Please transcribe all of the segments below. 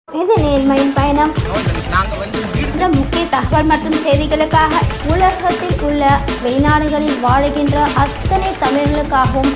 இது நேர்மையின் பயணம் நாங்கள் வந்து என்ற முக்கிய தகவல் மற்றும் செய்திகளுக்காக உலகத்தில் உள்ள வெளிநாடுகளில் வாழுகின்ற அத்தனை தமிழர்களுக்காகவும்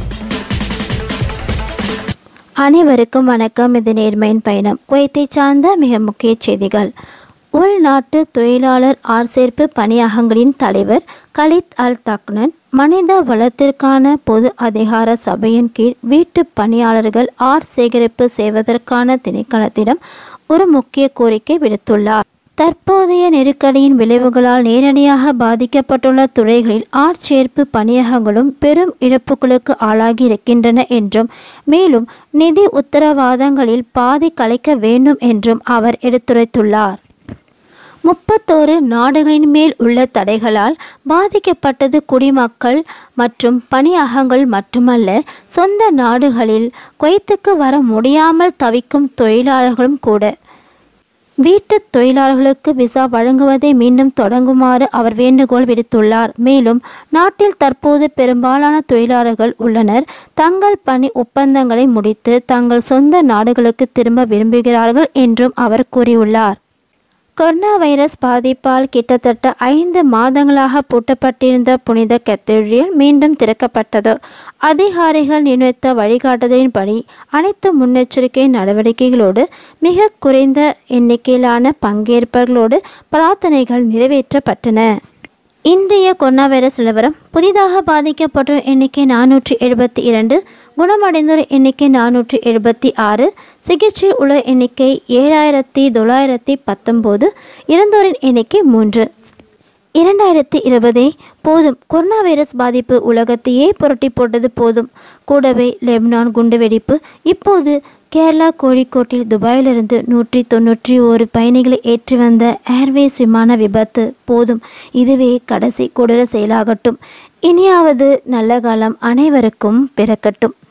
அனைவருக்கும் வணக்கம் இது நேர்மையின் பயணம் குவைத்தை சார்ந்த மிக முக்கிய செய்திகள் உள்நாட்டு தொழிலாளர் ஆட்சேர்ப்பு பணியகங்களின் தலைவர் கலித் அல் தக்னன் மனித வளத்திற்கான பொது அதிகார சபையின் கீழ் வீட்டு பணியாளர்கள் ஆட் சேகரிப்பு செய்வதற்கான திணைக்களத்திடம் ஒரு முக்கிய கோரிக்கை விடுத்துள்ளார் தற்போதைய நெருக்கடியின் விளைவுகளால் நேரடியாக பாதிக்கப்பட்டுள்ள துறைகளில் ஆட்சேர்ப்பு பணியகங்களும் பெரும் இழப்புகளுக்கு ஆளாகி இருக்கின்றன என்றும் மேலும் நிதி உத்தரவாதங்களில் பாதி கலைக்க வேண்டும் என்றும் அவர் எடுத்துரைத்துள்ளார் முப்பத்தோரு நாடுகளின் மேல் உள்ள தடைகளால் பாதிக்கப்பட்டது குடிமக்கள் மற்றும் பணியகங்கள் மட்டுமல்ல சொந்த நாடுகளில் குவைத்துக்கு வர முடியாமல் தவிக்கும் தொழிலாளர்களும் கூட வீட்டு தொழிலாளர்களுக்கு விசா வழங்குவதை மீண்டும் தொடங்குமாறு அவர் வேண்டுகோள் விடுத்துள்ளார் மேலும் நாட்டில் தற்போது பெரும்பாலான தொழிலாளர்கள் உள்ளனர் தங்கள் பணி ஒப்பந்தங்களை முடித்து தங்கள் சொந்த நாடுகளுக்கு திரும்ப விரும்புகிறார்கள் என்றும் அவர் கூறியுள்ளார் கொரோனா வைரஸ் பாதிப்பால் கிட்டத்தட்ட ஐந்து மாதங்களாக பூட்டப்பட்டிருந்த புனித கத்தீட்ரல் மீண்டும் திறக்கப்பட்டது அதிகாரிகள் நிர்ணயித்த வழிகாட்டுதலின்படி அனைத்து முன்னெச்சரிக்கை நடவடிக்கைகளோடு மிக குறைந்த எண்ணிக்கையிலான பங்கேற்பர்களோடு பிரார்த்தனைகள் நிறைவேற்றப்பட்டன இன்றைய கொரோனா வைரஸ் நிலவரம் புதிதாக பாதிக்கப்பட்டோர் எண்ணிக்கை நானூற்றி எழுபத்தி இரண்டு குணமடைந்தோர் எண்ணிக்கை நானூற்றி எழுபத்தி ஆறு சிகிச்சை உள்ள எண்ணிக்கை ஏழாயிரத்தி தொள்ளாயிரத்தி பத்தொம்போது இறந்தோரின் எண்ணிக்கை மூன்று இரண்டாயிரத்தி இருபதே போதும் கொரோனா வைரஸ் பாதிப்பு உலகத்தையே புரட்டி போட்டது போதும் கூடவே லெபனான் குண்டுவெடிப்பு இப்போது கேரளா கோழிக்கோட்டில் துபாயிலிருந்து நூற்றி தொண்ணூற்றி ஒரு பயணிகளை ஏற்றி வந்த ஏர்வேஸ் விமான விபத்து போதும் இதுவே கடைசி கொடூர செயலாகட்டும் இனியாவது நல்ல காலம் அனைவருக்கும் பிறக்கட்டும்